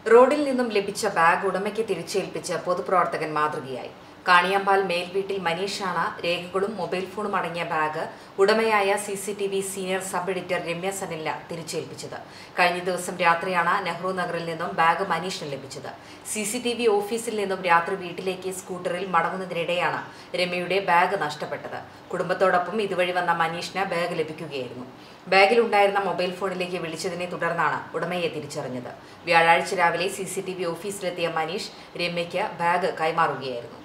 റോഡിൽ നിന്നും ലഭിച്ച ബാഗ് ഉടമയ്ക്ക് തിരിച്ചേൽപ്പിച്ച് പൊതുപ്രവർത്തകൻ മാതൃകയായി കാണിയാമ്പാൽ മേൽവീട്ടിൽ മനീഷാണ് രേഖകളും മൊബൈൽ ഫോണും അടങ്ങിയ ബാഗ് ഉടമയായ C C T V senior sub editor Ramya സനില്ല തിരിച്ചേൽപ്പിച്ചത് കഴിഞ്ഞ ദിവസം രാത്രിയാണ് നെഹ്റു നഗറിൽ നിന്നും ബാഗ് മനീഷിന് ലഭിച്ചത് സി സി ടി വി ഓഫീസിൽ നിന്നും രാത്രി വീട്ടിലേക്ക് സ്കൂട്ടറിൽ മടങ്ങുന്നതിനിടെയാണ് രമ്യയുടെ ബാഗ് നഷ്ടപ്പെട്ടത് കുടുംബത്തോടൊപ്പം ഇതുവഴി വന്ന മനീഷിന് ബാഗ് ലഭിക്കുകയായിരുന്നു ബാഗിൽ ഉണ്ടായിരുന്ന മൊബൈൽ ഫോണിലേക്ക് വിളിച്ചതിനെ തുടർന്നാണ് ഉടമയെ തിരിച്ചറിഞ്ഞത് വ്യാഴാഴ്ച രാവിലെ സി സി ടി വി ഓഫീസിലെത്തിയ മനീഷ് രമ്യയ്ക്ക് ബാഗ് കൈമാറുകയായിരുന്നു